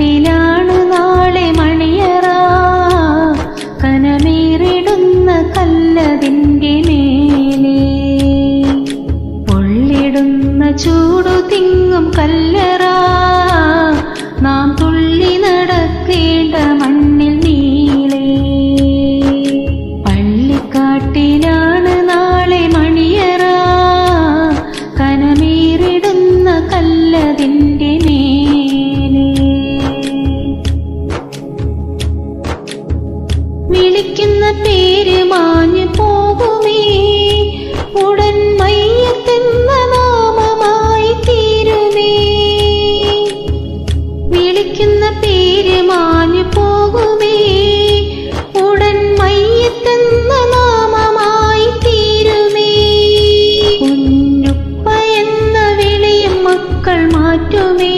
പള്ളിക്കാട്ടിലാണ് നാളെ മണിയറ കനമേറിടുന്ന കല്ലതിൻ്റെ മേലെ പൊള്ളിടുന്ന ചൂടു തിങ്ങും കല്ലറ നാം തുള്ളി നടക്കേണ്ട മണ്ണിൽ നീളേ പള്ളിക്കാട്ടിലാണ് നാളെ മണിയറ കനമേറിടുന്ന കല്ലതിൻ്റെ മേലെ വിളിക്കുന്ന പേര് മാഞ്ഞു പോകുമേ ഉടൻ മയ്യത്തെന്ന നാമമായി തീരുമേ വിളിക്കുന്ന പേര് മാഞ്ഞു പോകുമേ ഉടൻ മയ്യത്തെന്ന നാമമായി തീരുമേ കുഞ്ഞുപ്പ എന്ന വിളിയും മക്കൾ മാറ്റുമേ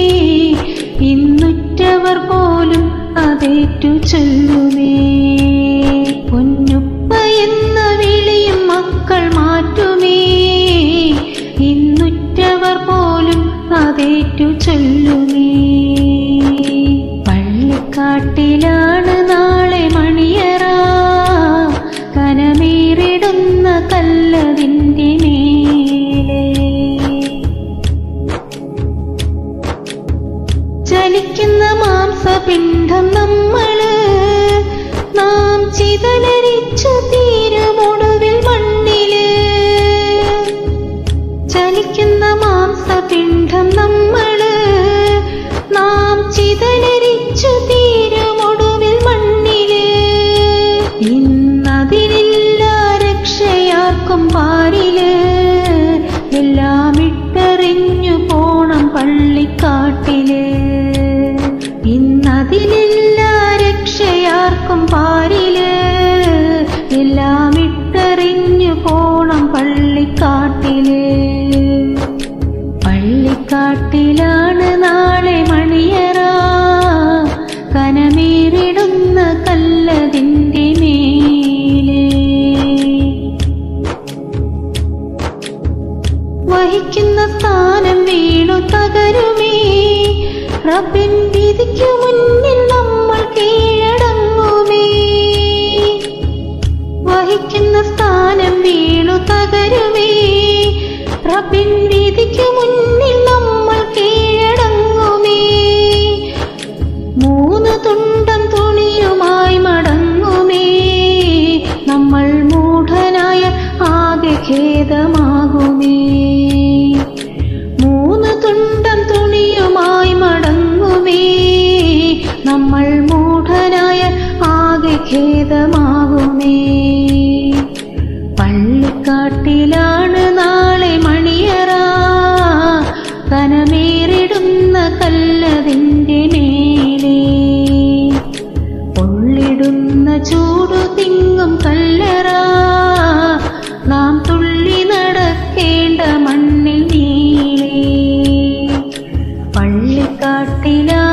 ഇന്നുറ്റവർ പോലും അതേറ്റു ചൊല്ലുമേ പൊന്നുപ്പ എന്ന വിളിയും മക്കൾ മാറ്റുമേ ഇന്നുറ്റവർ പോലും അതേറ്റു ചൊല്ലുമേ പള്ളിക്കാട്ടിലാണ് നാളെ മണിയറ കനമേറിടുന്ന കല്ലതിൻ്റെ മേലെ ചലിക്കുന്ന മാംസപിണ്ഡം നമ്മള് നാം ചിതലരിച്ചു തീരുമൊടുവിൽ മണ്ണില് ചലിക്കുന്ന മാംസപിണ്ഡം നമ്മള് നാം ചിതലരിച്ചു തീരുമൊടുവിൽ മണ്ണില് ഇന്നതിലില്ല രക്ഷയാർക്കും പാരില് എല്ലാം ഇട്ടെറിഞ്ഞു പോണം പള്ളിക്കാട്ടില് ഇന്നതിലില്ല രക്ഷയാർക്കും പാരില് എല്ലാം ഇട്ടെറിഞ്ഞു പോണം പള്ളിക്കാട്ടില് പള്ളിക്കാട്ടിലാണ് നാളെ മണിയറ കനമേറിടുന്ന കല്ലതിൻ്റെ മേലെ വഹിക്കുന്ന സ്ഥാനം വീണു തകരുമേ റബ്ബിൻ വിധിക്കു മുന്നിൽ നമ്മൾ കീഴടങ്ങുമേ വഹിക്കുന്ന സ്ഥാനം വീണു തകരുമേ റബ്ബിൻ വിധിക്കു മുന്നിൽ നമ്മൾ കീഴടങ്ങുമേ മൂന്ന് തുണ്ടം തുണിയുമായി മടങ്ങുമേ നമ്മൾ മൂഢനായ ആകെ ഖേദമാകുമേ മൂന്ന് തുണ്ടം തുണിയുമായി മടങ്ങുമേ നമ്മൾ മൂഢനായ ആകെ ഖേദമാകുമേ പള്ളിക്കാട്ടിലാണ് നാളെ മണിയറ കനമേറിടുന്ന കല്ലതിൻ്റെ മേലെ പൊള്ളിടുന്ന ചൂടു തിങ്ങും കല്ലറ നാം തുള്ളി നടക്കേണ്ട മണ്ണിൽ നീളേ പള്ളിക്കാട്ടിലാണ്